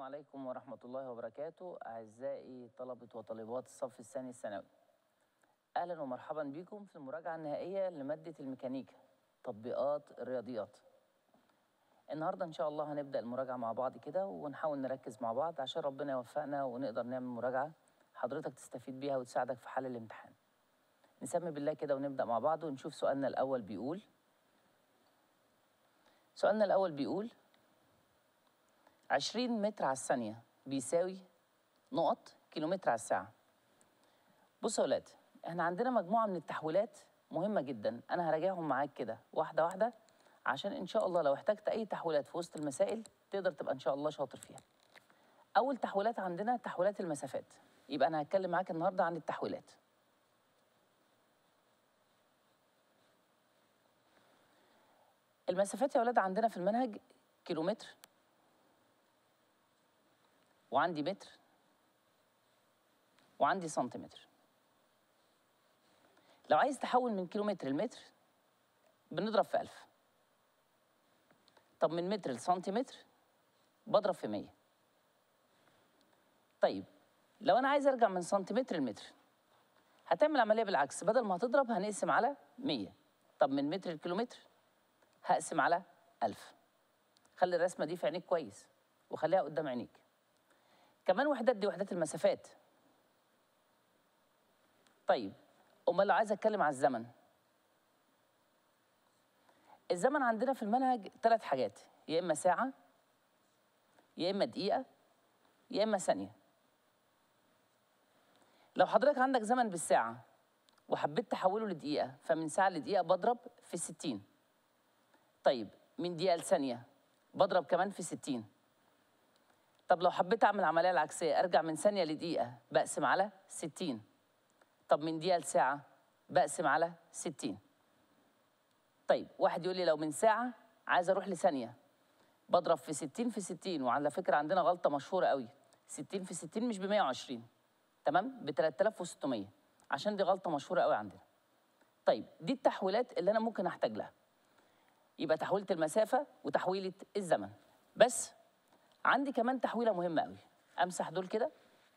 عليكم ورحمة الله وبركاته أعزائي طلبة وطالبات الصف الثاني الثانوي أهلا ومرحبا بكم في المراجعة النهائية لمادة الميكانيكا تطبيقات الرياضيات النهاردة إن شاء الله هنبدأ المراجعة مع بعض كده ونحاول نركز مع بعض عشان ربنا يوفقنا ونقدر نعمل مراجعة حضرتك تستفيد بيها وتساعدك في حل الامتحان نسمي بالله كده ونبدأ مع بعض ونشوف سؤالنا الأول بيقول سؤالنا الأول بيقول 20 متر على الثانية بيساوي نقط كيلومتر على الساعة بصوا يا ولاد احنا عندنا مجموعة من التحويلات مهمة جدا أنا هراجعهم معاك كده واحدة واحدة عشان إن شاء الله لو احتجت أي تحويلات في وسط المسائل تقدر تبقى إن شاء الله شاطر فيها أول تحويلات عندنا تحويلات المسافات يبقى أنا هتكلم معاك النهاردة عن التحويلات المسافات يا ولاد عندنا في المنهج كيلومتر وعندي متر وعندي سنتيمتر لو عايز تحول من كيلومتر لمتر بنضرب في ألف طب من متر لسنتيمتر بضرب في مية طيب لو أنا عايز أرجع من سنتيمتر لمتر هتعمل عملية بالعكس بدل ما هتضرب هنقسم على مية طب من متر لكيلومتر هقسم على ألف خلي الرسمة دي في عينيك كويس وخليها قدام عينيك كمان وحدات دي وحدات المسافات طيب امال لو عايز اتكلم على الزمن الزمن عندنا في المنهج ثلاث حاجات يا اما ساعه يا اما دقيقه يا اما ثانيه لو حضرتك عندك زمن بالساعه وحبيت تحوله لدقيقه فمن ساعه لدقيقه بضرب في 60 طيب من دقيقه لثانيه بضرب كمان في 60 طب لو حبيت اعمل العمليه العكسيه ارجع من ثانيه لدقيقه بقسم على 60 طب من دقيقه لساعه بقسم على 60 طيب واحد يقول لي لو من ساعه عايز اروح لثانيه بضرب في 60 في 60 وعلى فكره عندنا غلطه مشهوره قوي 60 في 60 مش ب 120 تمام ب 3600 عشان دي غلطه مشهوره قوي عندنا طيب دي التحويلات اللي انا ممكن احتاج لها يبقى تحويله المسافه وتحويله الزمن بس عندي كمان تحويله مهمه قوي امسح دول كده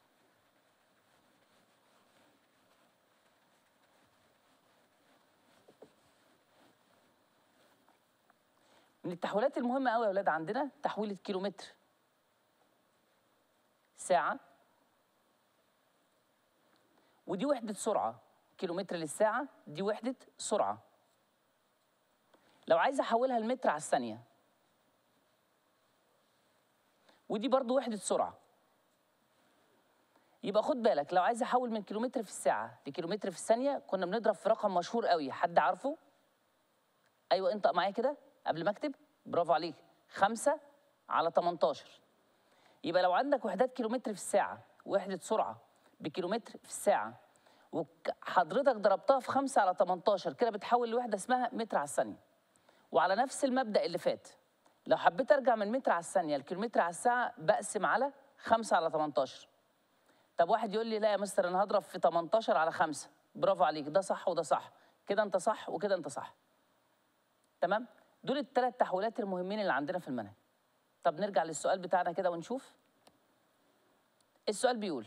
من التحويلات المهمه قوي يا اولاد عندنا تحويله كيلومتر ساعه ودي وحده سرعه كيلومتر للساعه دي وحده سرعه لو عايز احولها لمتر على الثانيه ودي برضو وحدة سرعة يبقى خد بالك لو عايز احول من كيلومتر في الساعة لكيلومتر في الثانية كنا بنضرب في رقم مشهور قوي حد عارفه؟ ايوه انطق معايا كده قبل ما اكتب برافو عليك خمسة على 18 يبقى لو عندك وحدات كيلومتر في الساعة وحدة سرعة بكيلومتر في الساعة وحضرتك ضربتها في 5 على 18 كده بتحول لوحدة اسمها متر على الثانية وعلى نفس المبدأ اللي فات لو حبيت ارجع من متر على الثانيه لكيلومتر على الساعه بقسم على 5 على 18 طب واحد يقول لي لا يا مستر انا هضرب في 18 على 5 برافو عليك ده صح وده صح كده انت صح وكده انت صح تمام دول الثلاث تحويلات المهمين اللي عندنا في المنهج طب نرجع للسؤال بتاعنا كده ونشوف السؤال بيقول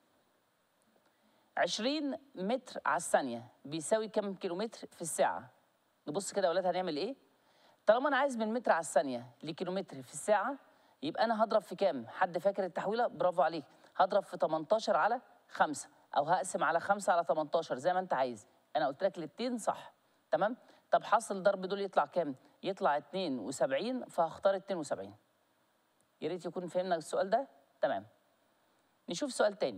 20 متر على الثانيه بيساوي كم كيلومتر في الساعه نبص كده يا اولاد هنعمل ايه طالما انا عايز من متر على الثانيه لكيلومتر في الساعه يبقى انا هضرب في كام حد فاكر التحويله برافو عليك هضرب في 18 على 5 او هقسم على 5 على 18 زي ما انت عايز انا قلت لك الاثنين صح تمام طب حاصل ضرب دول يطلع كام يطلع 72 فهختار 72 يا ريت يكون فهمنا السؤال ده تمام نشوف سؤال تاني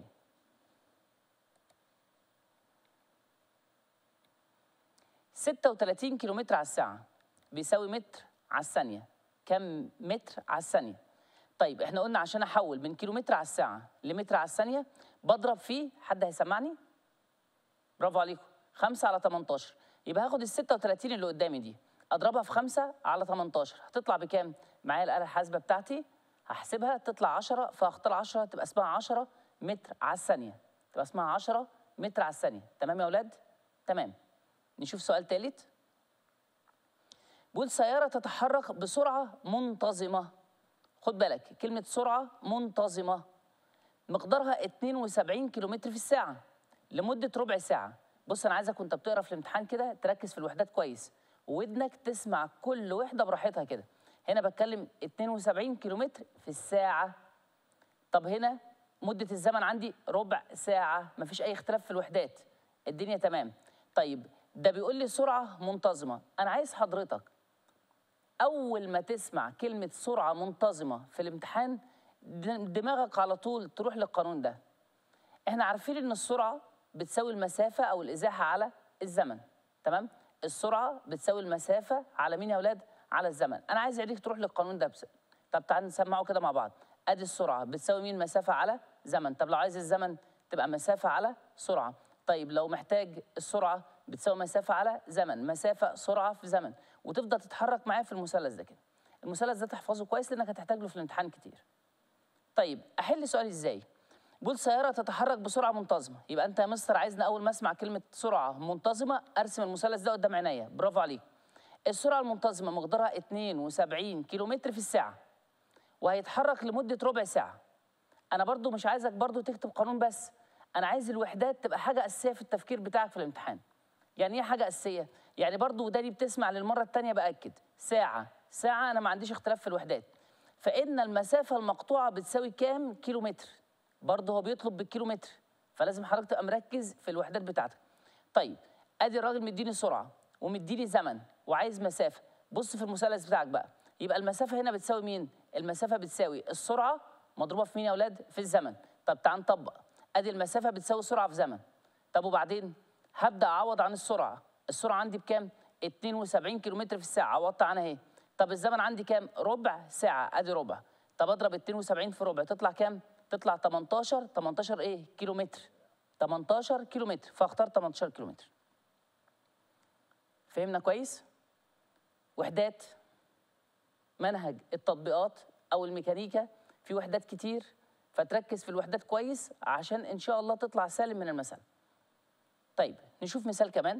ستة وتلاتين كيلومتر على الساعة بيساوي متر على الثانية كم متر على الثانية طيب احنا قلنا عشان احول من كيلومتر على الساعة لمتر على الثانية بضرب فيه حد هيسمعني برافو عليكم 5 على 18 يبقى هاخد ال 36 اللي قدامي دي اضربها في 5 على 18 هتطلع بكام معايا الاله الحاسبه بتاعتي هحسبها تطلع 10 فاختار 10 تبقى اسمها 10 متر على الثانيه تبقى اسمها 10 متر على الثانيه تمام يا اولاد تمام نشوف سؤال ثالث بيقول سيارة تتحرك بسرعة منتظمة خد بالك كلمه سرعه منتظمه مقدارها 72 كيلومتر في الساعه لمده ربع ساعه بص انا عايزك وانت بتقرا في الامتحان كده تركز في الوحدات كويس ودنك تسمع كل وحده براحتها كده هنا بتكلم 72 كيلومتر في الساعه طب هنا مدة الزمن عندي ربع ساعة مفيش أي اختلاف في الوحدات الدنيا تمام طيب ده بيقول لي سرعة منتظمة أنا عايز حضرتك أول ما تسمع كلمة سرعة منتظمة في الامتحان د- دماغك على طول تروح للقانون ده احنا عارفين ان السرعة بتساوي المسافة أو الإزاحة على الزمن تمام السرعة بتساوي المسافة على مين يا أولاد على الزمن أنا عايز أديك تروح للقانون ده بس طب تعال نسمعه كده مع بعض ادي السرعه بتساوي مين مسافه على زمن طب لو عايز الزمن تبقى مسافه على سرعه طيب لو محتاج السرعه بتساوي مسافه على زمن مسافه سرعه في زمن وتفضل تتحرك معايا في المثلث ده كده المثلث ده تحفظه كويس لانك هتحتاج له في الامتحان كتير طيب احل سؤالي ازاي بقول سياره تتحرك بسرعه منتظمه يبقى انت يا مستر عايزني اول ما اسمع كلمه سرعه منتظمه ارسم المثلث ده قدام عينيا برافو عليك السرعه المنتظمه مقدارها 72 كيلومتر في الساعه وهيتحرك لمدة ربع ساعة أنا برضو مش عايزك برضو تكتب قانون بس أنا عايز الوحدات تبقى حاجة أساسية في التفكير بتاعك في الامتحان يعني إيه حاجة أساسية؟ يعني برضو وداني بتسمع للمرة التانية بأكد ساعة ساعة أنا ما عنديش اختلاف في الوحدات فإن المسافة المقطوعة بتساوي كام كيلومتر برضو هو بيطلب بالكيلومتر فلازم حضرتك تبقى مركز في الوحدات بتاعتك طيب ادي الراجل مديني سرعه ومديني زمن وعايز مسافه بص في المثلث بتاعك بقى يبقى المسافه هنا بتساوي مين المسافه بتساوي السرعه مضروبه في مين يا اولاد في الزمن طب تعال نطبق ادي المسافه بتساوي سرعه في زمن طب وبعدين هبدا اعوض عن السرعه السرعه عندي بكام 72 كيلومتر في الساعه عوضت عنها اهي طب الزمن عندي كام ربع ساعه ادي ربع طب اضرب 72 في ربع تطلع كام تطلع 18 18 ايه كيلومتر 18 كيلومتر فاختار 18 كيلومتر فهمنا كويس وحدات منهج التطبيقات او الميكانيكا في وحدات كتير فتركز في الوحدات كويس عشان ان شاء الله تطلع سالم من المسألة طيب نشوف مثال كمان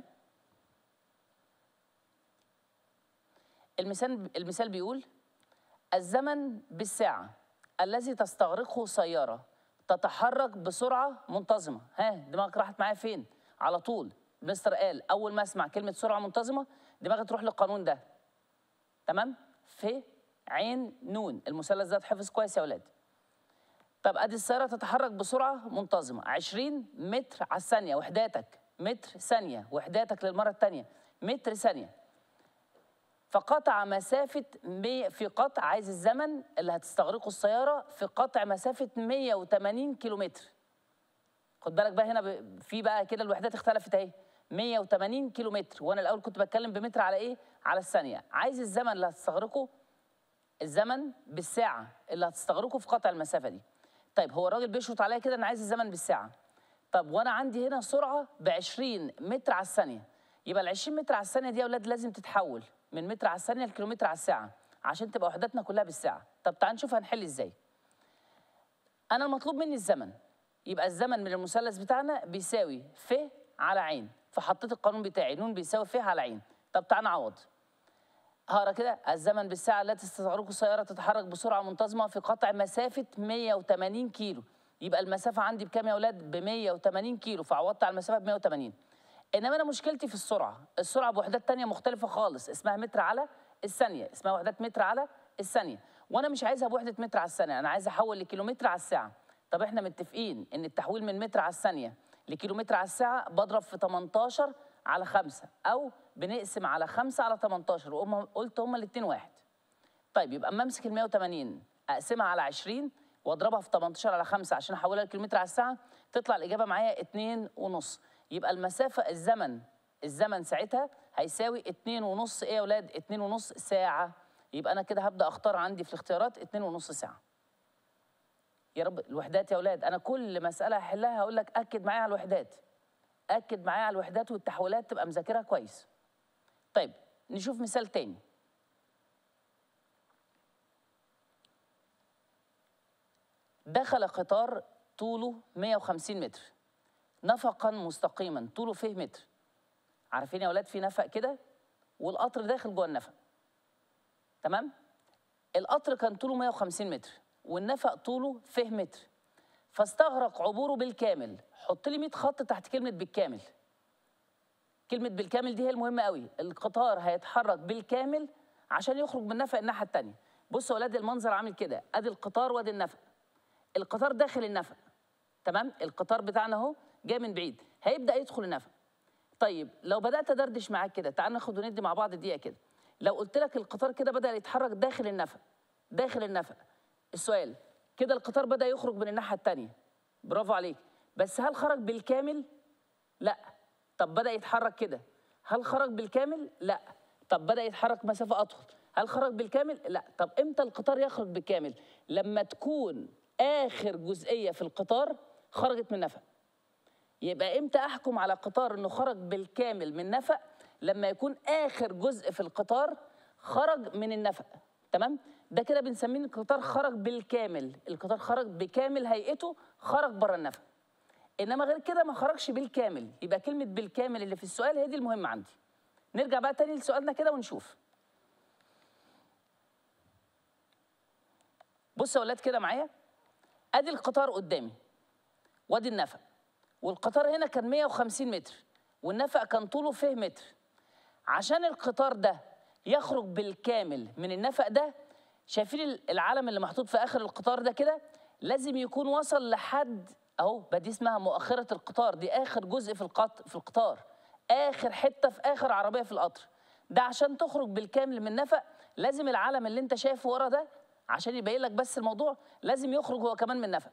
المثال المثال بيقول الزمن بالساعة الذي تستغرقه سيارة تتحرك بسرعة منتظمة ها دماغك راحت معايا فين على طول مستر قال أول ما أسمع كلمة سرعة منتظمة دماغي تروح للقانون ده تمام في عين نون المثلث ده اتحفظ كويس يا ولاد طب ادي السياره تتحرك بسرعه منتظمه 20 متر على الثانيه وحداتك متر ثانيه وحداتك للمره الثانيه متر ثانيه فقطع مسافة مي في قطع عايز الزمن اللي هتستغرقه السيارة في قطع مسافة 180 كيلومتر خد بالك بقى هنا ب- في بقى كده الوحدات اختلفت اهي 180 كيلومتر وانا الاول كنت بتكلم بمتر على ايه على الثانية عايز الزمن اللي هتستغرقه الزمن بالساعة اللي هتستغرقه في قطع المسافة دي طيب هو الراجل بيشرط عليا كده انا عايز الزمن بالساعة طب وانا عندي هنا سرعة ب 20 متر على الثانية يبقى ال 20 متر على الثانية دي يا اولاد لازم تتحول من متر على الثانية لكيلومتر على الساعة عشان تبقى وحداتنا كلها بالساعة طب تعال نشوف هنحل ازاي انا المطلوب مني الزمن يبقى الزمن من المثلث بتاعنا بيساوي ف على عين فحطيت القانون بتاعي نون بيساوي ف على عين طب تعال نعوض هقرا كده الزمن بالساعة التي تستغرق السيارة تتحرك بسرعة منتظمة في قطع مسافة 180 كيلو يبقى المسافة عندي بكام يا أولاد؟ ب 180 كيلو فعوضت على المسافة ب 180 إنما أنا مشكلتي في السرعة السرعة بوحدات تانية مختلفة خالص اسمها متر على الثانية اسمها وحدات متر على الثانية وأنا مش عايزها بوحدة متر على الثانية أنا عايز أحول لكيلومتر على الساعة طب إحنا متفقين إن التحويل من متر على الثانية لكيلومتر على الساعة بضرب في 18 على 5 أو بنقسم على 5 على 18 وهم قلت هما الاتنين واحد طيب يبقى اما امسك ال 180 اقسمها على 20 واضربها في 18 على 5 عشان احولها لكيلومتر على الساعه تطلع الاجابه معايا 2 ونص يبقى المسافه الزمن الزمن ساعتها هيساوي 2 ونص ايه يا اولاد 2 ونص ساعه يبقى انا كده هبدا اختار عندي في الاختيارات 2 ونص ساعه يا رب الوحدات يا اولاد انا كل مساله هحلها هقول لك اكد معايا على الوحدات اكد معايا على الوحدات والتحويلات تبقى مذاكرها كويس طيب نشوف مثال تاني دخل قطار طوله 150 متر نفقا مستقيما طوله فيه متر عارفين يا اولاد في نفق كده والقطر داخل جوه النفق تمام القطر كان طوله 150 متر والنفق طوله ف متر فاستغرق عبوره بالكامل حط لي 100 خط تحت كلمه بالكامل كلمه بالكامل دي هي المهمه قوي القطار هيتحرك بالكامل عشان يخرج من النفق الناحيه الثانيه بصوا يا ولاد المنظر عامل كده ادي القطار وادي النفق القطار داخل النفق تمام القطار بتاعنا اهو جاي من بعيد هيبدا يدخل النفق طيب لو بدات ادردش معاك كده تعال ناخد وندي مع بعض دقيقه كده لو قلت لك القطار كده بدا يتحرك داخل النفق داخل النفق السؤال كده القطار بدا يخرج من الناحيه الثانيه برافو عليك بس هل خرج بالكامل لا طب بدا يتحرك كده هل خرج بالكامل لا طب بدا يتحرك مسافه اطول هل خرج بالكامل لا طب امتى القطار يخرج بالكامل لما تكون اخر جزئيه في القطار خرجت من نفق يبقى امتى احكم على قطار انه خرج بالكامل من نفق لما يكون اخر جزء في القطار خرج من النفق تمام ده كده بنسميه القطار خرج بالكامل القطار خرج بكامل هيئته خرج بره النفق انما غير كده ما خرجش بالكامل يبقى كلمه بالكامل اللي في السؤال هي دي المهمه عندي نرجع بقى تاني لسؤالنا كده ونشوف بصوا يا اولاد كده معايا ادي القطار قدامي وادي النفق والقطار هنا كان 150 متر والنفق كان طوله فيه متر عشان القطار ده يخرج بالكامل من النفق ده شايفين العلم اللي محطوط في اخر القطار ده كده لازم يكون وصل لحد اهو دي اسمها مؤخره القطار دي اخر جزء في القط في القطار اخر حته في اخر عربيه في القطر ده عشان تخرج بالكامل من النفق لازم العلم اللي انت شايفه ورا ده عشان يبين لك بس الموضوع لازم يخرج هو كمان من النفق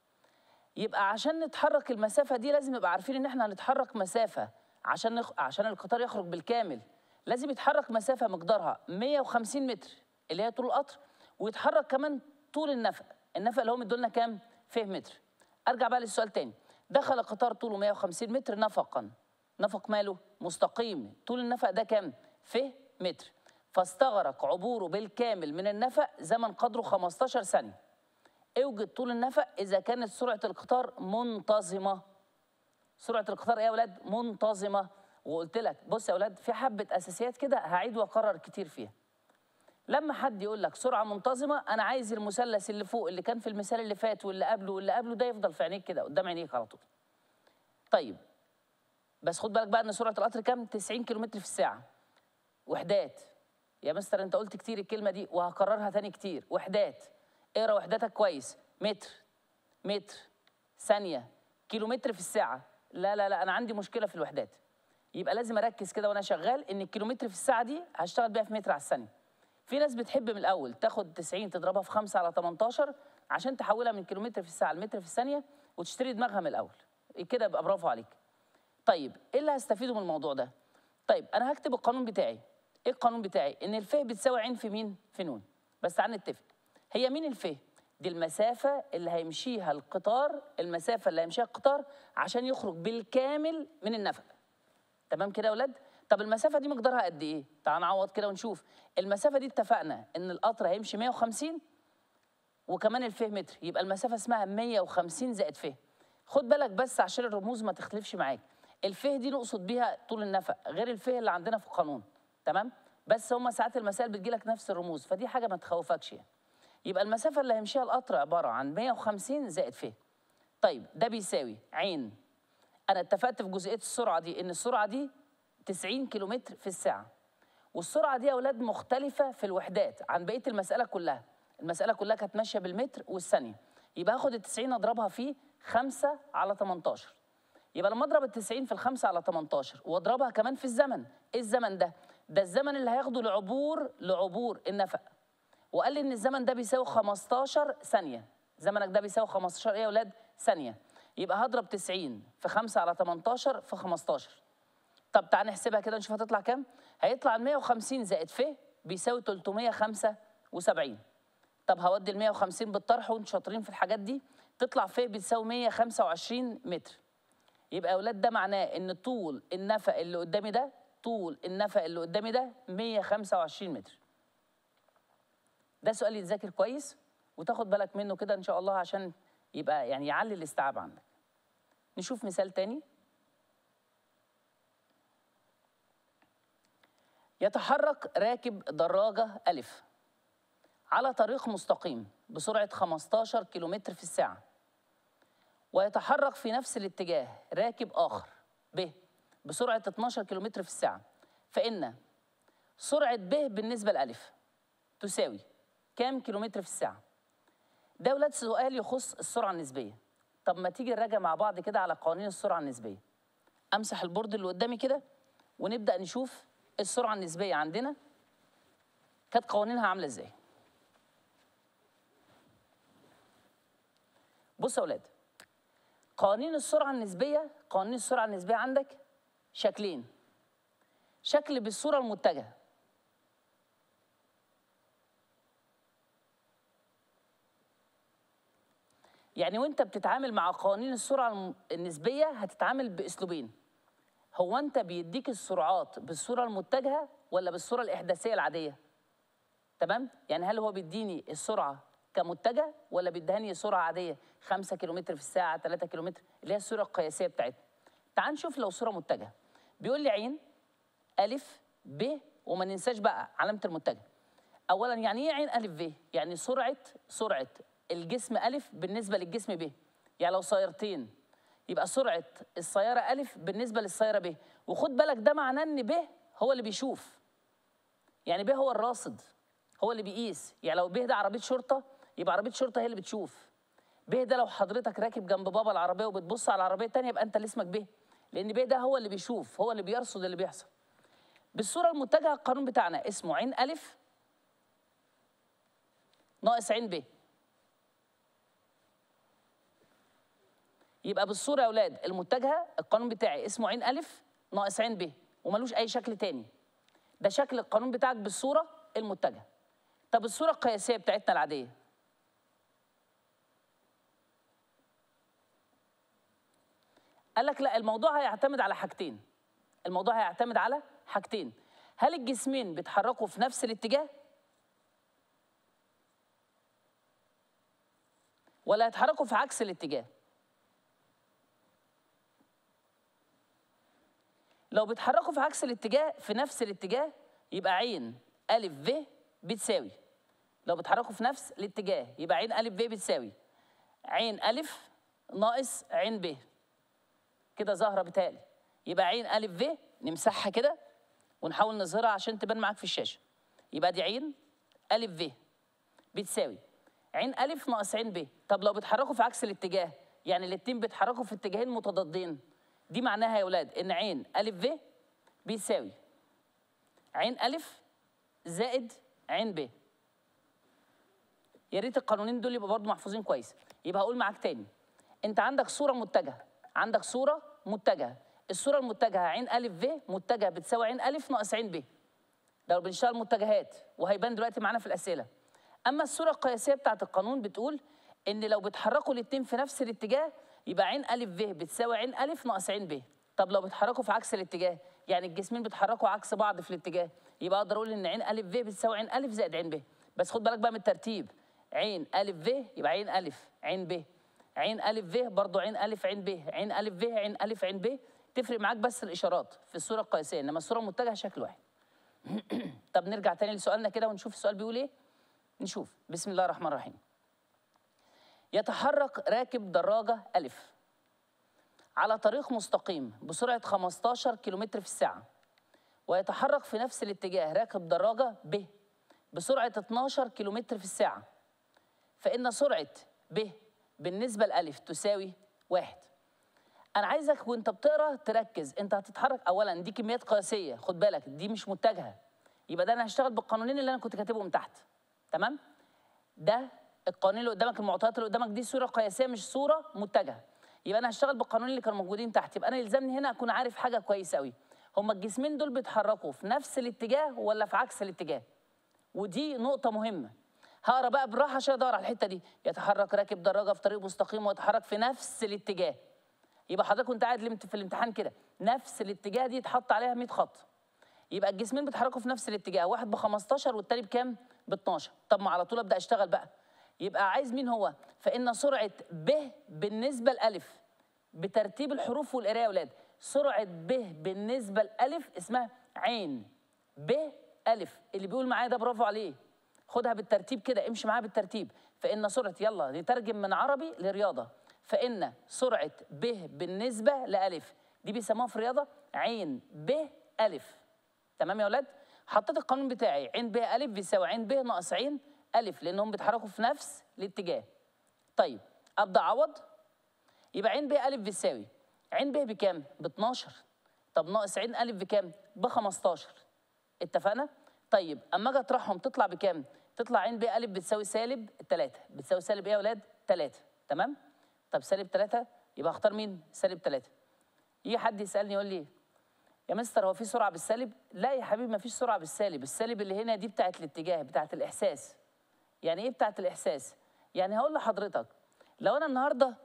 يبقى عشان نتحرك المسافة دي لازم نبقى عارفين إن إحنا هنتحرك مسافة عشان نخ... عشان القطار يخرج بالكامل لازم يتحرك مسافة مقدارها 150 متر اللي هي طول القطر ويتحرك كمان طول النفق النفق اللي هو مدولنا كام؟ فيه متر أرجع بقى للسؤال تاني دخل قطار طوله 150 متر نفقا نفق ماله؟ مستقيم طول النفق ده كام؟ فيه متر فاستغرق عبوره بالكامل من النفق زمن قدره 15 ثانية اوجد طول النفق اذا كانت سرعه القطار منتظمه سرعه القطار ايه يا اولاد منتظمه وقلت لك بص يا اولاد في حبه اساسيات كده هعيد واكرر كتير فيها لما حد يقول لك سرعه منتظمه انا عايز المثلث اللي فوق اللي كان في المثال اللي فات واللي قبله واللي قبله ده يفضل في عينيك كده قدام عينيك على طول طيب بس خد بالك بقى ان سرعه القطر كام 90 كم في الساعه وحدات يا مستر انت قلت كتير الكلمه دي وهكررها تاني كتير وحدات اقرا وحداتك كويس متر متر ثانيه كيلومتر في الساعه لا لا لا انا عندي مشكله في الوحدات يبقى لازم اركز كده وانا شغال ان الكيلومتر في الساعه دي هشتغل بيها في متر على الثانيه في ناس بتحب من الاول تاخد 90 تضربها في 5 على 18 عشان تحولها من كيلومتر في الساعه لمتر في الثانيه وتشتري دماغها من الاول كده يبقى برافو عليك طيب ايه اللي هستفيده من الموضوع ده طيب انا هكتب القانون بتاعي ايه القانون بتاعي ان الف بتساوي عين في مين في نون بس تعال نتفق هي مين الف دي المسافة اللي هيمشيها القطار المسافة اللي هيمشيها القطار عشان يخرج بالكامل من النفق تمام كده يا ولاد طب المسافة دي مقدارها قد ايه تعال نعوض كده ونشوف المسافة دي اتفقنا ان القطر هيمشي 150 وكمان الفه متر يبقى المسافة اسمها 150 زائد فه خد بالك بس عشان الرموز ما تختلفش معاك الفه دي نقصد بيها طول النفق غير الفه اللي عندنا في القانون تمام بس هما ساعات المسائل بتجيلك نفس الرموز فدي حاجة ما تخوفكش يعني يبقى المسافة اللي هيمشيها القطر عبارة عن 150 زائد ف طيب ده بيساوي عين أنا اتفقت في جزئية السرعة دي إن السرعة دي 90 كيلومتر في الساعة والسرعة دي يا أولاد مختلفة في الوحدات عن بقية المسألة كلها المسألة كلها كانت ماشية بالمتر والثانية يبقى هاخد ال 90 أضربها في 5 على 18 يبقى لما أضرب ال 90 في ال 5 على 18 وأضربها كمان في الزمن إيه الزمن ده؟ ده الزمن اللي هياخده لعبور لعبور النفق وقال لي ان الزمن ده بيساوي 15 ثانيه زمنك ده بيساوي 15 ايه يا اولاد ثانيه يبقى هضرب 90 في 5 على 18 في 15 طب تعال نحسبها كده نشوف هتطلع كام هيطلع ال 150 زائد ف بيساوي 375 طب هودي ال 150 بالطرح وانتوا شاطرين في الحاجات دي تطلع ف بتساوي 125 متر يبقى يا اولاد ده معناه ان طول النفق اللي قدامي ده طول النفق اللي قدامي ده 125 متر ده سؤال يتذاكر كويس وتاخد بالك منه كده ان شاء الله عشان يبقى يعني يعلي الاستيعاب عندك نشوف مثال تاني يتحرك راكب دراجة ألف على طريق مستقيم بسرعة 15 كيلومتر في الساعة ويتحرك في نفس الاتجاه راكب آخر ب بسرعة 12 كيلومتر في الساعة فإن سرعة ب بالنسبة لألف تساوي كام كيلومتر في الساعة؟ ده ولاد سؤال يخص السرعة النسبية طب ما تيجي نراجع مع بعض كده على قوانين السرعة النسبية أمسح البورد اللي قدامي كده ونبدأ نشوف السرعة النسبية عندنا كانت قوانينها عاملة ازاي بص يا ولاد قوانين السرعة النسبية قوانين السرعة النسبية عندك شكلين شكل بالصورة المتجهة يعني وانت بتتعامل مع قوانين السرعة الم- النسبية هتتعامل بأسلوبين هو انت بيديك السرعات بالصورة المتجهة ولا بالصورة الإحداثية العادية تمام يعني هل هو بيديني السرعة كمتجه ولا بيدهني سرعة عادية 5 كيلومتر في الساعة 3 كيلومتر اللي هي السرعة القياسية بتاعتنا تعال نشوف لو صورة متجهة بيقول لي عين ألف ب وما ننساش بقى علامة المتجه أولا يعني إيه عين ألف ب يعني سرعة سرعة الجسم ألف بالنسبة للجسم ب يعني لو سيارتين يبقى سرعة السيارة ألف بالنسبة للسيارة ب وخد بالك ده معناه إن ب هو اللي بيشوف يعني ب هو الراصد هو اللي بيقيس يعني لو ب ده عربيه شرطه يبقى عربيه شرطه هي اللي بتشوف ب ده لو حضرتك راكب جنب بابا العربيه وبتبص على العربيه الثانيه يبقى انت اللي اسمك ب لان ب ده هو اللي بيشوف هو اللي بيرصد اللي بيحصل بالصوره المتجهه القانون بتاعنا اسمه عين الف ناقص عين ب يبقى بالصوره يا اولاد المتجهه القانون بتاعي اسمه عين الف ناقص عين ب وملوش اي شكل تاني ده شكل القانون بتاعك بالصوره المتجهه طب الصوره القياسيه بتاعتنا العاديه قال لك لا الموضوع هيعتمد على حاجتين الموضوع هيعتمد على حاجتين هل الجسمين بيتحركوا في نفس الاتجاه ولا يتحركوا في عكس الاتجاه لو بيتحركوا في عكس الاتجاه في نفس الاتجاه يبقى عين ألف ب بتساوي لو بيتحركوا في نفس الاتجاه يبقى عين ألف ب بتساوي عين ألف ناقص عين ب كده ظاهرة بتالي يبقى عين ألف ب نمسحها كده ونحاول نظهرها عشان تبان معاك في الشاشة يبقى دي عين ألف ب بتساوي عين ألف ناقص عين ب طب لو بيتحركوا في عكس الاتجاه يعني الاتنين بيتحركوا في اتجاهين متضادين دي معناها يا ولاد ان عين ألف ب بيساوي عين ألف زائد عين ب يا ريت القانونين دول يبقوا برضه محفوظين كويس يبقى هقول معاك تاني انت عندك صوره متجهه عندك صوره متجهه الصوره المتجهه عين الف ب متجهه بتساوي عين الف ناقص عين ب ده لو بنشتغل متجهات وهيبان دلوقتي معانا في الاسئله اما الصوره القياسيه بتاعه القانون بتقول ان لو بيتحركوا الاثنين في نفس الاتجاه يبقى عين الف ب بتساوي عين الف ناقص عين ب طب لو بيتحركوا في عكس الاتجاه يعني الجسمين بيتحركوا عكس بعض في الاتجاه يبقى اقدر اقول ان عين الف ب بتساوي عين الف زائد عين ب بس خد بالك بقى من الترتيب عين الف ب يبقى عين الف عين ب عين الف ب برضه عين الف عين ب عين الف ب عين الف عين ب تفرق معاك بس الاشارات في الصوره القياسيه انما الصوره المتجهه شكل واحد طب نرجع تاني لسؤالنا كده ونشوف السؤال بيقول ايه نشوف بسم الله الرحمن الرحيم يتحرك راكب دراجة ألف على طريق مستقيم بسرعة 15 كيلومتر في الساعة ويتحرك في نفس الاتجاه راكب دراجة ب بسرعة 12 كيلومتر في الساعة فإن سرعة ب بالنسبة لألف تساوي واحد أنا عايزك وأنت بتقرا تركز أنت هتتحرك أولا دي كميات قياسية خد بالك دي مش متجهة يبقى ده أنا هشتغل بالقانونين اللي أنا كنت كاتبهم تحت تمام ده القوانين اللي قدامك المعطيات اللي قدامك دي صوره قياسيه مش صوره متجهه يبقى انا هشتغل بالقانون اللي كانوا موجودين تحت يبقى انا يلزمني هنا اكون عارف حاجه كويسه قوي هما الجسمين دول بيتحركوا في نفس الاتجاه ولا في عكس الاتجاه ودي نقطه مهمه هقرا بقى بالراحه عشان ادور على الحته دي يتحرك راكب دراجه في طريق مستقيم ويتحرك في نفس الاتجاه يبقى حضرتك كنت قاعد لمت- في الامتحان كده نفس الاتجاه دي اتحط عليها 100 خط يبقى الجسمين بيتحركوا في نفس الاتجاه واحد ب 15 والتاني بكام ب 12 طب ما على طول ابدا اشتغل بقى يبقى عايز مين هو فان سرعه ب بالنسبه لالف بترتيب الحروف والقرايه يا اولاد سرعه ب بالنسبه لالف اسمها عين ب الف اللي بيقول معايا ده برافو عليه خدها بالترتيب كده امشي معاها بالترتيب فان سرعه يلا نترجم من عربي لرياضه فان سرعه ب بالنسبه لالف دي بيسموها في الرياضه عين ب الف تمام يا اولاد حطيت القانون بتاعي عين ب الف بيساوي عين ب ناقص عين الف لانهم بيتحركوا في نفس الاتجاه طيب ابدا اعوض يبقى عين ب الف بتساوي عين ب بكام ب 12 طب ناقص عين الف بكام ب 15 اتفقنا طيب اما اجي اطرحهم تطلع بكام تطلع عين ب الف بتساوي سالب 3 بتساوي سالب ايه يا اولاد 3 تمام طب سالب 3 يبقى اختار مين سالب 3 يجي حد يسالني يقول لي يا مستر هو في سرعه بالسالب لا يا حبيبي ما فيش سرعه بالسالب السالب اللي هنا دي بتاعت الاتجاه بتاعت الاحساس يعني ايه بتاعت الاحساس يعني هقول لحضرتك لو انا النهارده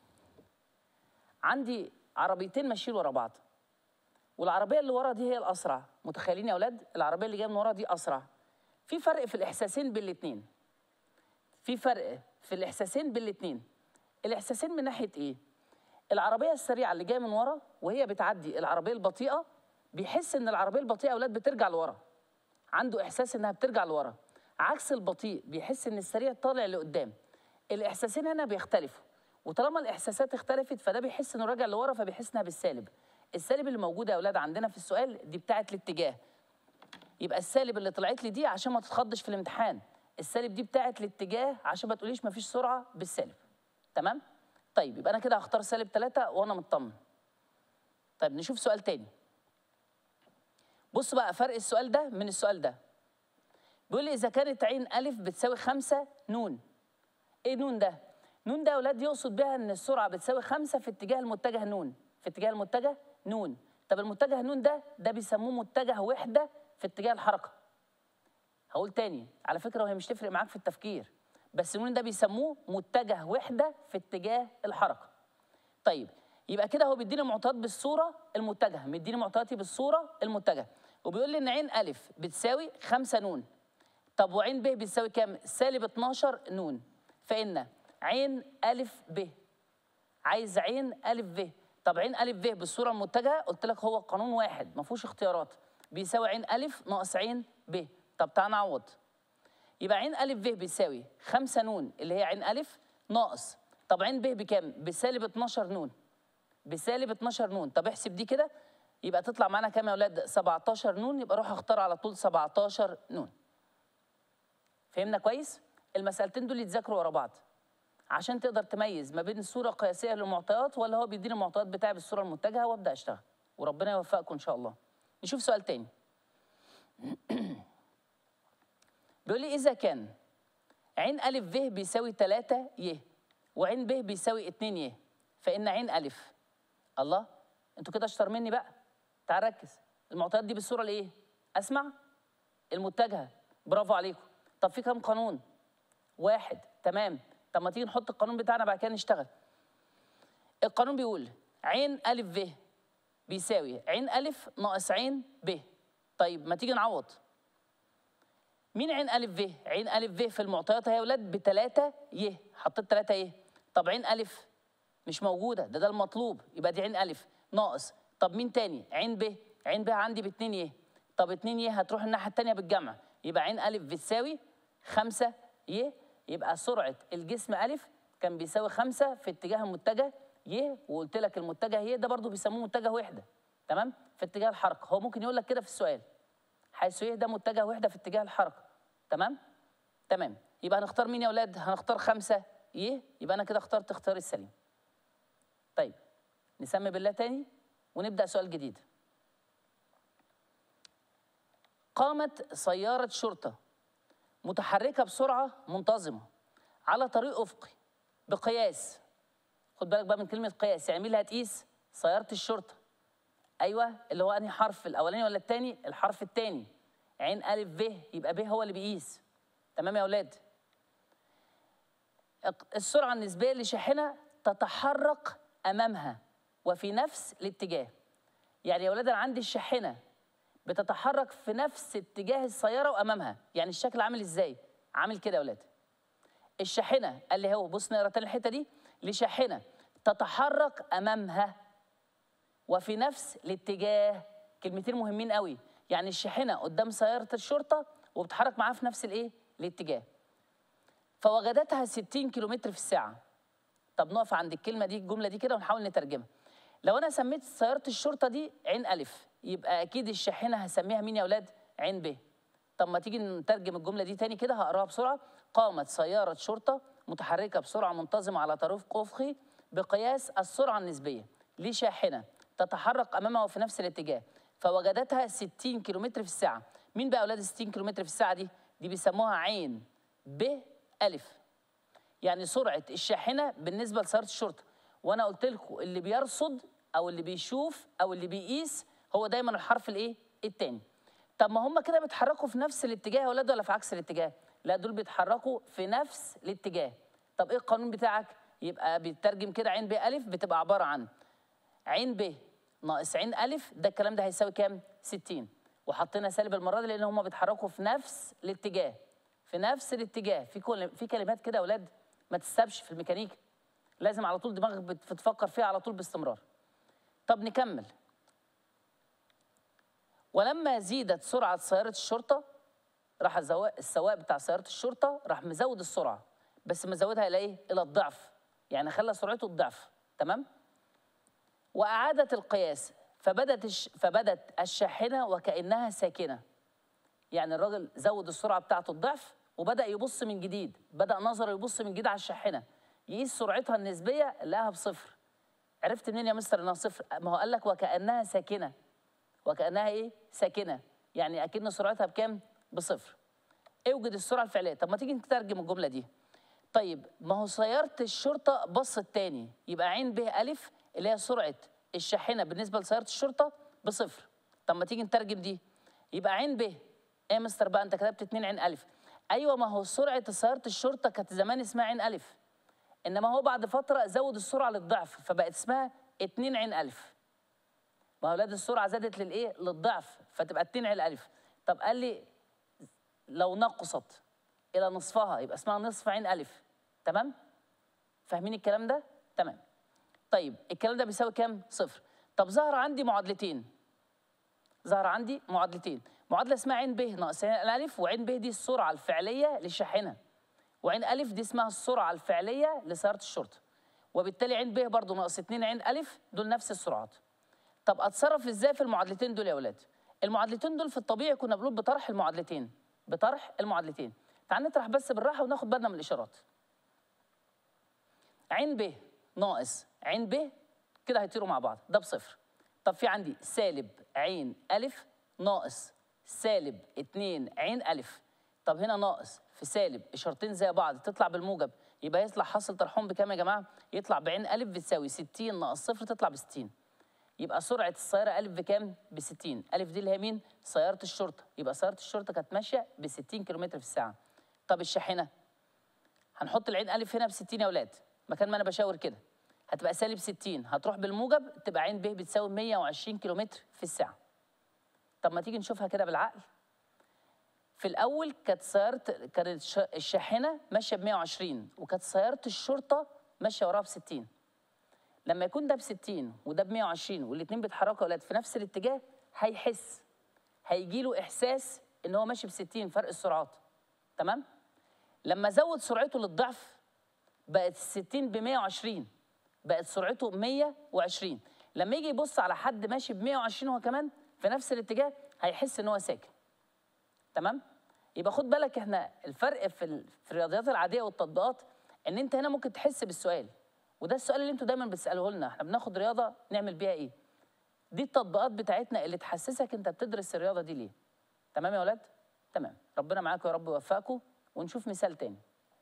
عندي عربيتين ماشيين ورا بعض والعربيه اللي ورا دي هي الاسرع متخيلين يا اولاد العربيه اللي جايه من ورا دي اسرع في فرق في الاحساسين بين الاثنين في فرق في الاحساسين بين الاثنين الاحساسين من ناحيه ايه العربيه السريعه اللي جايه من ورا وهي بتعدي العربيه البطيئه بيحس ان العربيه البطيئه يا اولاد بترجع لورا عنده احساس انها بترجع لورا عكس البطيء بيحس ان السريع طالع لقدام الاحساسين هنا بيختلفوا وطالما الاحساسات اختلفت فده بيحس انه راجع لورا فبيحس انها بالسالب السالب اللي موجوده يا اولاد عندنا في السؤال دي بتاعه الاتجاه يبقى السالب اللي طلعت لي دي عشان ما تتخضش في الامتحان السالب دي بتاعه الاتجاه عشان ما تقوليش ما فيش سرعه بالسالب تمام طيب يبقى انا كده هختار سالب 3 وانا مطمن طيب نشوف سؤال تاني بص بقى فرق السؤال ده من السؤال ده بيقول لي اذا كانت عين الف بتساوي 5 نون ايه نون ده نون ده يا اولاد يقصد بها ان السرعه بتساوي 5 في اتجاه المتجه نون في اتجاه المتجه نون طب المتجه نون ده ده بيسموه متجه وحده في اتجاه الحركه هقول تاني على فكره وهي مش تفرق معاك في التفكير بس النون ده بيسموه متجه وحده في اتجاه الحركه طيب يبقى كده هو بيديني معطيات بالصوره المتجهه مديني معطياتي بالصوره المتجهه وبيقول لي ان عين الف بتساوي 5 نون طب وعين ب بتساوي كام سالب 12 نون فان عين الف ب عايز عين الف ب طب عين الف ب بالصوره المتجهه قلت لك هو قانون واحد ما فيهوش اختيارات بيساوي عين الف ناقص عين ب طب تعال نعوض يبقى عين الف ب بيساوي 5 نون اللي هي عين الف ناقص طب عين ب بكام بسالب 12 نون بسالب 12 نون طب احسب دي كده يبقى تطلع معانا كام يا اولاد 17 نون يبقى روح اختار على طول 17 نون فهمنا كويس المسالتين دول يتذاكروا ورا بعض عشان تقدر تميز ما بين الصوره القياسيه للمعطيات ولا هو بيديني المعطيات بتاعي بالصوره المتجهه وابدا اشتغل وربنا يوفقكم ان شاء الله نشوف سؤال تاني بيقول لي اذا كان عين الف ب بيساوي 3 ي وعين ب بيساوي 2 ي فان عين الف الله انتوا كده اشطر مني بقى تعال ركز المعطيات دي بالصوره الايه اسمع المتجهه برافو عليكم طب في كام قانون واحد تمام طب ما تيجي نحط القانون بتاعنا بعد كده نشتغل القانون بيقول عين الف ب بيساوي عين الف ناقص عين ب طيب ما تيجي نعوض مين عين الف ب عين الف ب في المعطيات اهي يا اولاد بتلاتة ي حطيت تلاتة ي طب عين الف مش موجوده ده ده المطلوب يبقى دي عين الف ناقص طب مين تاني عين ب عين ب عندي باتنين ي طب اتنين ي هتروح الناحيه التانيه بالجمع يبقى عين الف بتساوي خمسة ي يبقى سرعه الجسم الف كان بيساوي خمسة في اتجاه المتجه ي وقلت لك المتجه ي ده برضو بيسموه متجه وحده تمام في اتجاه الحركه هو ممكن يقول لك كده في السؤال حيث ي ده متجه وحده في اتجاه الحركه تمام تمام يبقى هنختار مين يا اولاد هنختار خمسة ي يبقى انا كده اخترت اختيار السليم طيب نسمي بالله تاني ونبدا سؤال جديد قامت سياره شرطه متحركه بسرعه منتظمه على طريق افقي بقياس خد بالك بقى من كلمه قياس يعني مين اللي هتقيس سياره الشرطه ايوه اللي هو انهي حرف الاولاني ولا الثاني الحرف الثاني عين الف ب يبقى ب هو اللي بيقيس تمام يا اولاد السرعه النسبيه لشاحنه تتحرك امامها وفي نفس الاتجاه يعني يا اولاد انا عندي الشاحنه بتتحرك في نفس اتجاه السياره وامامها يعني الشكل عامل ازاي عامل كده يا اولاد الشاحنه اللي هو بص نقرا تاني الحته دي لشاحنه تتحرك امامها وفي نفس الاتجاه كلمتين مهمين قوي يعني الشاحنه قدام سياره الشرطه وبتتحرك معاها في نفس الايه الاتجاه فوجدتها 60 كيلومتر في الساعة طب نقف عند الكلمة دي الجملة دي كده ونحاول نترجمها لو أنا سميت سيارة الشرطة دي عين ألف يبقى أكيد الشاحنة هسميها مين يا أولاد؟ عين ب طب ما تيجي نترجم الجملة دي تاني كده هقراها بسرعة قامت سيارة شرطة متحركة بسرعة منتظمة على طريق أفقي بقياس السرعة النسبية لشاحنة تتحرك أمامها في نفس الاتجاه فوجدتها 60 كيلومتر في الساعة مين بقى أولاد 60 كيلومتر في الساعة دي؟ دي بيسموها عين ب ألف يعني سرعة الشاحنة بالنسبة لسيارة الشرطة وأنا قلت لكم اللي بيرصد أو اللي بيشوف أو اللي بيقيس هو دايما الحرف الإيه؟ التاني طب ما هم كده بيتحركوا في نفس الاتجاه يا ولاد ولا في عكس الاتجاه؟ لا دول بيتحركوا في نفس الاتجاه طب إيه القانون بتاعك؟ يبقى بيترجم كده عين ب ألف بتبقى عبارة عن عين ب ناقص عين ألف ده الكلام ده هيساوي كام؟ 60 وحطينا سالب المرة دي لأن هم بيتحركوا في نفس الاتجاه في نفس الاتجاه في كل في كلمات كده يا اولاد ما تستبش في الميكانيكا لازم على طول دماغك بتفكر فيها على طول باستمرار طب نكمل ولما زيدت سرعة سيارة الشرطة راح السواق بتاع سيارة الشرطة راح مزود السرعة بس مزودها إلى إيه؟ إلى الضعف يعني خلى سرعته الضعف تمام؟ وأعادت القياس فبدت الش... فبدت الشاحنة وكأنها ساكنة يعني الراجل زود السرعة بتاعته الضعف وبدا يبص من جديد بدا نظره يبص من جديد على الشاحنه يقيس سرعتها النسبيه لقاها بصفر عرفت منين يا مستر انها صفر ما هو قال لك وكانها ساكنه وكانها ايه ساكنه يعني اكن سرعتها بكام بصفر اوجد السرعه الفعليه طب ما تيجي نترجم الجمله دي طيب ما هو سياره الشرطه بصت تاني يبقى عين ب الف اللي هي سرعه الشاحنه بالنسبه لسياره الشرطه بصفر طب ما تيجي نترجم دي يبقى عين ب ايه يا مستر بقى انت كتبت 2 عين الف ايوه ما هو سرعه سياره الشرطه كانت زمان اسمها عين الف انما هو بعد فتره زود السرعه للضعف فبقت اسمها 2 عين الف ما اولاد السرعه زادت للايه للضعف فتبقى 2 عين الف طب قال لي لو نقصت الى نصفها يبقى اسمها نصف عين الف تمام فاهمين الكلام ده تمام طيب الكلام ده بيساوي كام صفر طب ظهر عندي معادلتين ظهر عندي معادلتين معادله اسمها عين ب ناقص عين الف وعين ب دي السرعه الفعليه للشاحنه وعين الف دي اسمها السرعه الفعليه لسياره الشرطه وبالتالي عين ب برضه ناقص 2 عين الف دول نفس السرعات طب اتصرف ازاي في المعادلتين دول يا اولاد المعادلتين دول في الطبيعي كنا بنقول بطرح المعادلتين بطرح المعادلتين تعال نطرح بس بالراحه وناخد بالنا من الاشارات عين ب ناقص عين ب كده هيطيروا مع بعض ده بصفر طب في عندي سالب عين الف ناقص سالب 2 عين ألف طب هنا ناقص في سالب إشارتين زي بعض تطلع بالموجب يبقى يطلع حاصل طرحهم بكام يا جماعة؟ يطلع بعين ألف بتساوي 60 ناقص صفر تطلع ب 60 يبقى سرعة السيارة ألف بكام؟ ب 60 ألف دي اللي هي مين؟ سيارة الشرطة يبقى سيارة الشرطة كانت ماشية ب 60 كم في الساعة طب الشاحنة هنحط العين ألف هنا ب 60 يا أولاد مكان ما أنا بشاور كده هتبقى سالب 60 هتروح بالموجب تبقى عين ب بتساوي 120 كم في الساعة طب ما تيجي نشوفها كده بالعقل في الاول كانت سياره كانت الشاحنه ماشيه ب 120 وكانت سياره الشرطه ماشيه وراها ب 60 لما يكون ده ب 60 وده ب 120 والاثنين بيتحركوا اولاد في نفس الاتجاه هيحس هيجي له احساس ان هو ماشي ب 60 فرق السرعات تمام لما زود سرعته للضعف بقت 60 ب 120 بقت سرعته 120 لما يجي يبص على حد ماشي ب 120 هو كمان في نفس الاتجاه هيحس ان هو ساكن تمام يبقى خد بالك احنا الفرق في في الرياضيات العاديه والتطبيقات ان انت هنا ممكن تحس بالسؤال وده السؤال اللي انتوا دايما بتسالوه لنا احنا بناخد رياضه نعمل بيها ايه دي التطبيقات بتاعتنا اللي تحسسك انت بتدرس الرياضه دي ليه تمام يا ولاد تمام ربنا معاكم يا رب يوفقكم ونشوف مثال تاني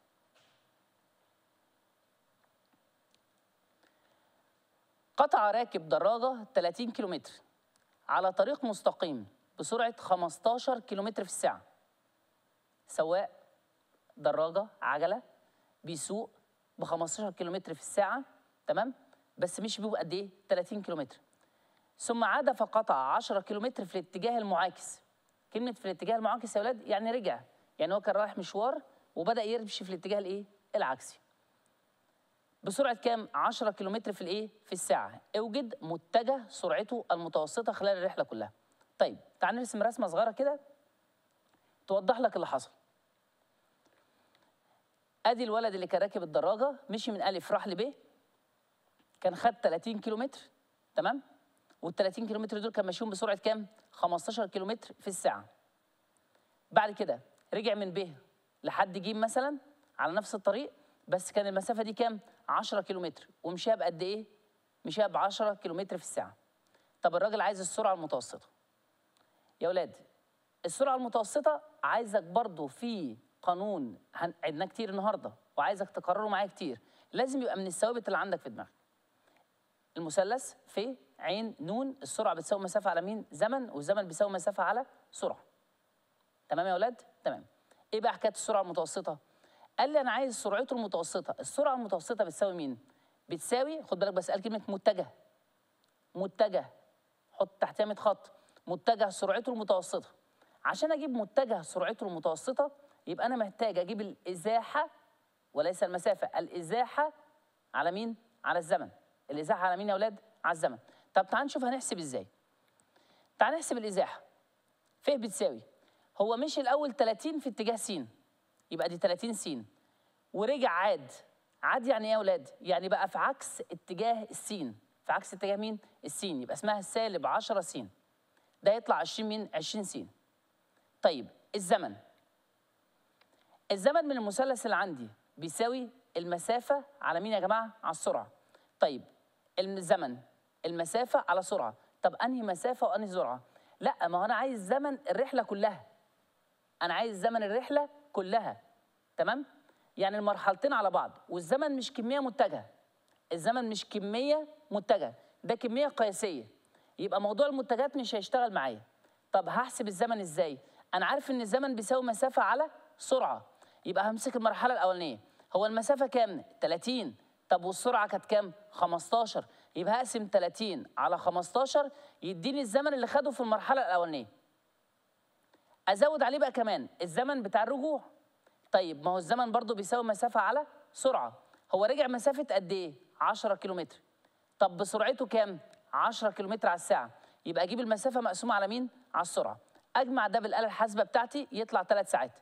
قطع راكب دراجه 30 كيلومتر على طريق مستقيم بسرعة 15 كيلومتر في الساعة سواق دراجة عجلة بيسوق ب 15 كيلومتر في الساعة تمام بس مش بيبقى قد ايه 30 كيلومتر ثم عاد فقطع 10 كيلومتر في الاتجاه المعاكس كلمة في الاتجاه المعاكس يا ولاد يعني رجع يعني هو كان رايح مشوار وبدأ يمشي في الاتجاه الايه العكسي بسرعة كام 10 كيلومتر في الايه في الساعة اوجد متجه سرعته المتوسطة خلال الرحلة كلها طيب تعال نرسم رسمه صغيره كده توضح لك اللي حصل ادي الولد اللي كان راكب الدراجه مشي من الف راح لب كان خد 30 كيلومتر تمام وال 30 كيلومتر دول كان ماشيهم بسرعه كام 15 كيلومتر في الساعه بعد كده رجع من ب لحد ج مثلا على نفس الطريق بس كان المسافه دي كام 10 كيلومتر ومشيها بقد ايه مشيها ب 10 كيلومتر في الساعه طب الراجل عايز السرعه المتوسطه يا ولاد السرعه المتوسطه عايزك برضو في قانون هن- عدناه كتير النهارده وعايزك تكرره معايا كتير لازم يبقى من الثوابت اللي عندك في دماغك المثلث في عين نون السرعه بتساوي مسافه على مين زمن والزمن بيساوي مسافه على سرعه تمام يا ولاد تمام ايه بقى حكايه السرعه المتوسطه قال لي انا عايز سرعته المتوسطه السرعه المتوسطه بتساوي مين بتساوي خد بالك بس قال كلمه متجه متجه حط تحتها 100 خط متجه سرعته المتوسطه عشان اجيب متجه سرعته المتوسطه يبقى انا محتاج اجيب الازاحه وليس المسافه الازاحه على مين على الزمن الازاحه على مين يا اولاد على الزمن طب تعال نشوف هنحسب ازاي تعال نحسب الازاحه ف بتساوي هو مشي الاول 30 في اتجاه س يبقى دي 30 س ورجع عاد عاد يعني ايه يا اولاد يعني بقى في عكس اتجاه السين في عكس اتجاه مين السين يبقى اسمها سالب 10 س ده يطلع 20 مين 20 س طيب الزمن الزمن من المثلث اللي عندي بيساوي المسافة على مين يا جماعة؟ على السرعة. طيب الزمن المسافة على سرعة، طب أنهي مسافة وأنهي سرعة؟ لا ما هو أنا عايز زمن الرحلة كلها. أنا عايز زمن الرحلة كلها. تمام؟ يعني المرحلتين على بعض والزمن مش كمية متجهة. الزمن مش كمية متجهة، ده كمية قياسية. يبقى موضوع المتجهات مش هيشتغل معايا. طب هحسب الزمن ازاي؟ أنا عارف إن الزمن بيساوي مسافة على سرعة. يبقى همسك المرحلة الأولانية هو المسافة كام؟ 30 طب والسرعة كانت كام؟ 15 يبقى هقسم 30 على 15 يديني الزمن اللي خده في المرحلة الأولانية أزود عليه بقى كمان الزمن بتاع الرجوع طيب ما هو الزمن برضو بيساوي مسافة على سرعة هو رجع مسافة قد إيه؟ 10 كيلومتر طب بسرعته كام؟ 10 كيلومتر على الساعة يبقى أجيب المسافة مقسومة على مين؟ على السرعة أجمع ده بالآلة الحاسبة بتاعتي يطلع 3 ساعات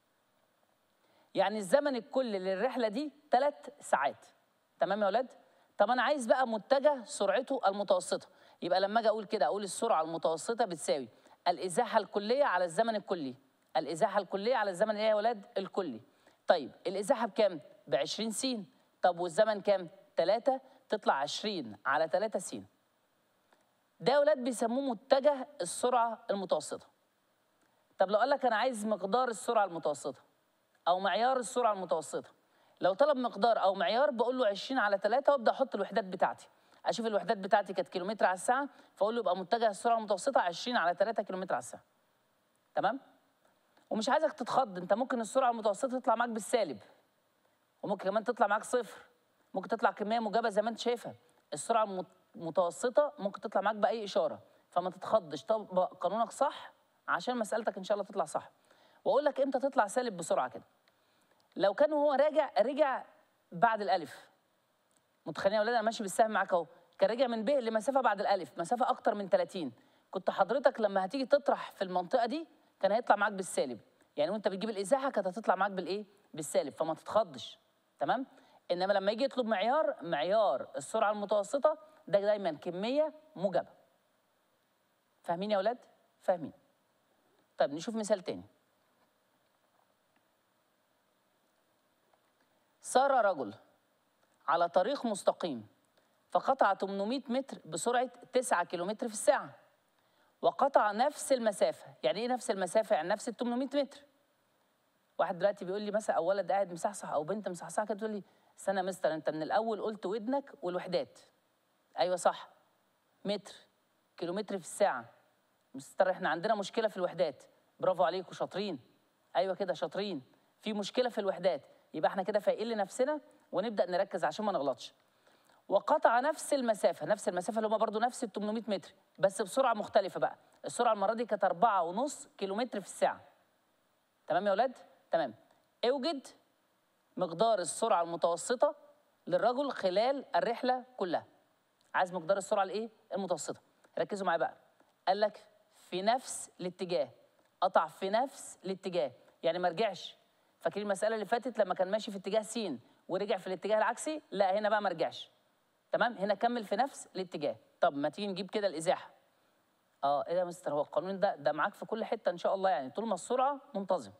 يعني الزمن الكلي للرحله دي ثلاث ساعات تمام يا ولاد طب انا عايز بقى متجه سرعته المتوسطه يبقى لما اجي اقول كده اقول السرعه المتوسطه بتساوي الازاحه الكليه على الزمن الكلي الازاحه الكليه على الزمن ايه يا ولاد الكلي طيب الازاحه بكام ب 20 س طب والزمن كام 3 تطلع 20 على 3 س ده يا ولاد بيسموه متجه السرعه المتوسطه طب لو قال لك انا عايز مقدار السرعه المتوسطه او معيار السرعه المتوسطه لو طلب مقدار او معيار بقول له 20 على 3 وابدا احط الوحدات بتاعتي اشوف الوحدات بتاعتي كانت كيلومتر على الساعه فاقول له يبقى متجه السرعه المتوسطه 20 على 3 كيلومتر على الساعه تمام ومش عايزك تتخض انت ممكن السرعه المتوسطه تطلع معاك بالسالب وممكن كمان تطلع معاك صفر ممكن تطلع كميه موجبه زي ما انت شايفها السرعه المتوسطه ممكن تطلع معاك باي اشاره فما تتخضش طبق قانونك صح عشان مسالتك ان شاء الله تطلع صح واقول لك امتى تطلع سالب بسرعه كده لو كان هو راجع رجع بعد الالف متخيلين يا ولاد انا ماشي بالسهم معاك اهو كان رجع من ب لمسافه بعد الالف مسافه اكتر من 30 كنت حضرتك لما هتيجي تطرح في المنطقه دي كان هيطلع معاك بالسالب يعني وانت بتجيب الازاحه كانت هتطلع معاك بالايه بالسالب فما تتخضش تمام انما لما يجي يطلب معيار معيار السرعه المتوسطه ده دايما كميه موجبه فاهمين يا ولاد فاهمين طيب نشوف مثال تاني سار رجل على طريق مستقيم فقطع 800 متر بسرعة 9 كيلومتر في الساعة وقطع نفس المسافة يعني إيه نفس المسافة؟ يعني نفس ال 800 متر واحد دلوقتي بيقول لي مثلا أو ولد قاعد مصحصح أو بنت مصحصحة كده تقول لي استنى يا مستر أنت من الأول قلت ودنك والوحدات أيوه صح متر كيلومتر في الساعة مستر احنا عندنا مشكلة في الوحدات برافو عليكم شاطرين أيوه كده شاطرين في مشكلة في الوحدات يبقى احنا كده فايقين لنفسنا ونبدا نركز عشان ما نغلطش وقطع نفس المسافه نفس المسافه اللي هم برضو نفس ال 800 متر بس بسرعه مختلفه بقى السرعه المره دي كانت 4.5 كيلومتر في الساعه تمام يا اولاد تمام اوجد مقدار السرعه المتوسطه للرجل خلال الرحله كلها عايز مقدار السرعه الايه المتوسطه ركزوا معايا بقى قال لك في نفس الاتجاه قطع في نفس الاتجاه يعني ما رجعش فاكرين المساله اللي فاتت لما كان ماشي في اتجاه س ورجع في الاتجاه العكسي لا هنا بقى ما رجعش تمام هنا كمل في نفس الاتجاه طب ما تيجي نجيب كده الازاحه اه ايه ده يا مستر هو القانون ده ده معاك في كل حته ان شاء الله يعني طول ما السرعه منتظم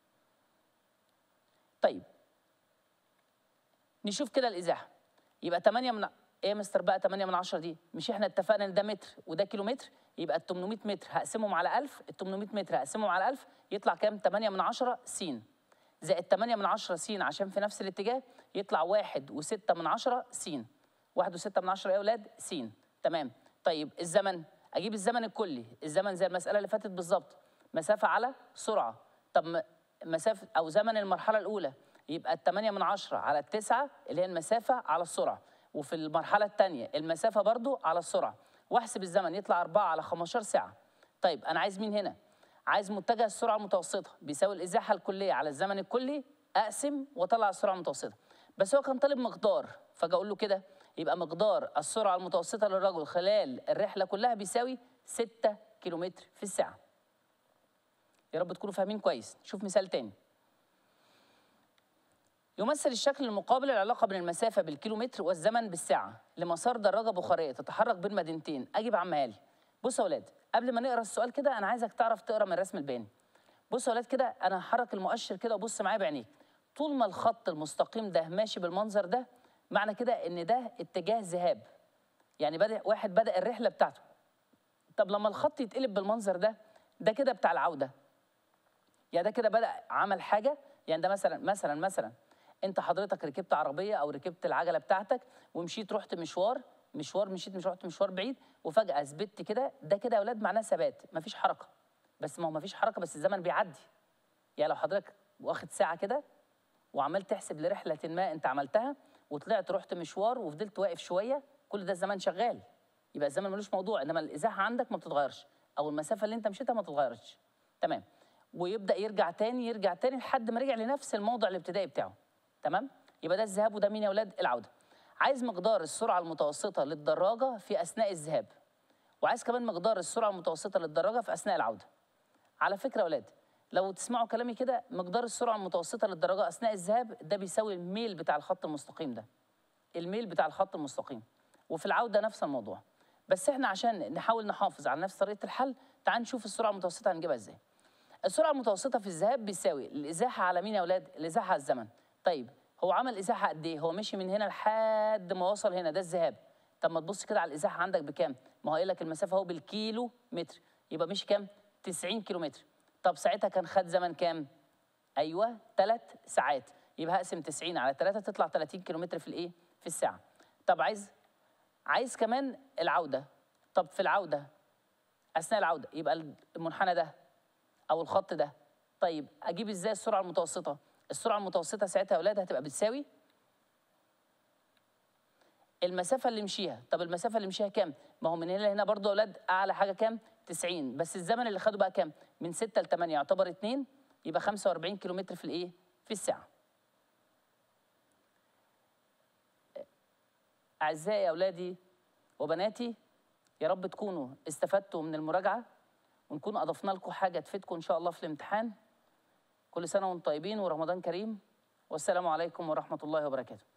طيب نشوف كده الازاحه يبقى 8 من ايه يا مستر بقى 8 من 10 دي مش احنا اتفقنا ان ده متر وده كيلو متر يبقى ال 800 متر هقسمهم على 1000 ال 800 متر هقسمهم على 1000 يطلع كام 8 من 10 س زائد 8 من 10 س عشان في نفس الاتجاه يطلع 1 و6 من 10 س 1 و6 من 10 يا اولاد س تمام طيب الزمن اجيب الزمن الكلي الزمن زي المساله اللي فاتت بالظبط مسافه على سرعه طب م- مسافه او زمن المرحله الاولى يبقى ال 8 من 10 على التسعة اللي هي المسافه على السرعه وفي المرحله الثانيه المسافه برضو على السرعه واحسب الزمن يطلع 4 على 15 ساعه طيب انا عايز مين هنا عايز متجه السرعه المتوسطه بيساوي الازاحه الكليه على الزمن الكلي اقسم واطلع السرعه المتوسطه بس هو كان طالب مقدار فاجي اقول له كده يبقى مقدار السرعه المتوسطه للرجل خلال الرحله كلها بيساوي 6 كيلومتر في الساعه يا رب تكونوا فاهمين كويس شوف مثال تاني يمثل الشكل المقابل العلاقة بين المسافة بالكيلومتر والزمن بالساعة لمسار دراجة بخارية تتحرك بين مدينتين أجيب عمها لي بصوا يا أولاد قبل ما نقرا السؤال كده أنا عايزك تعرف تقرا من الرسم البياني بصوا يا أولاد كده أنا هحرك المؤشر كده وبص معايا بعينيك طول ما الخط المستقيم ده ماشي بالمنظر ده معنى كده إن ده اتجاه ذهاب يعني بدأ واحد بدأ الرحلة بتاعته طب لما الخط يتقلب بالمنظر ده ده كده بتاع العودة يعني ده كده بدأ عمل حاجة يعني ده مثلا مثلا مثلا انت حضرتك ركبت عربية او ركبت العجلة بتاعتك ومشيت رحت مشوار مشوار مشيت مش رحت مشوار بعيد وفجأة اثبت كده ده كده يا اولاد معناه ثبات مفيش حركة بس ما هو مفيش حركة بس الزمن بيعدي يعني لو حضرتك واخد ساعة كده وعمال تحسب لرحلة ما انت عملتها وطلعت رحت مشوار وفضلت واقف شوية كل ده الزمن شغال يبقى الزمن ملوش موضوع انما الازاحة عندك ما بتتغيرش او المسافة اللي انت مشيتها ما تتغيرش تمام ويبدا يرجع تاني يرجع تاني لحد ما رجع لنفس الموضع الابتدائي بتاعه تمام يبقى ده الذهاب وده مين يا اولاد العوده عايز مقدار السرعه المتوسطه للدراجه في اثناء الذهاب وعايز كمان مقدار السرعه المتوسطه للدراجه في اثناء العوده على فكره يا اولاد لو تسمعوا كلامي كده مقدار السرعه المتوسطه للدراجه اثناء الذهاب ده بيساوي الميل بتاع الخط المستقيم ده الميل بتاع الخط المستقيم وفي العوده نفس الموضوع بس احنا عشان نحاول نحافظ على نفس طريقه الحل تعال نشوف السرعه المتوسطه هنجيبها ازاي السرعه المتوسطه في الذهاب بيساوي الازاحه على مين يا اولاد الازاحه على الزمن طيب هو عمل ازاحه قد ايه هو مشي من هنا لحد ما وصل هنا ده الذهاب طب ما تبص كده على الازاحه عندك بكام ما هو قايل لك المسافه اهو بالكيلو متر يبقى مشي كام 90 كيلو متر طب ساعتها كان خد زمن كام ايوه ثلاث ساعات يبقى هقسم 90 على 3 تطلع 30 كيلو متر في الايه في الساعه طب عايز عايز كمان العوده طب في العوده اثناء العوده يبقى المنحنى ده او الخط ده طيب اجيب ازاي السرعه المتوسطه السرعه المتوسطه ساعتها يا اولاد هتبقى بتساوي المسافه اللي مشيها طب المسافه اللي مشيها كام ما هو من هنا لهنا برضه يا اولاد اعلى حاجه كام 90 بس الزمن اللي خده بقى كام من 6 ل 8 يعتبر 2 يبقى 45 كيلو متر في الايه في الساعه اعزائي اولادي وبناتي يا رب تكونوا استفدتوا من المراجعه ونكون اضفنا لكم حاجه تفيدكم ان شاء الله في الامتحان كل سنه وانتم طيبين ورمضان كريم والسلام عليكم ورحمه الله وبركاته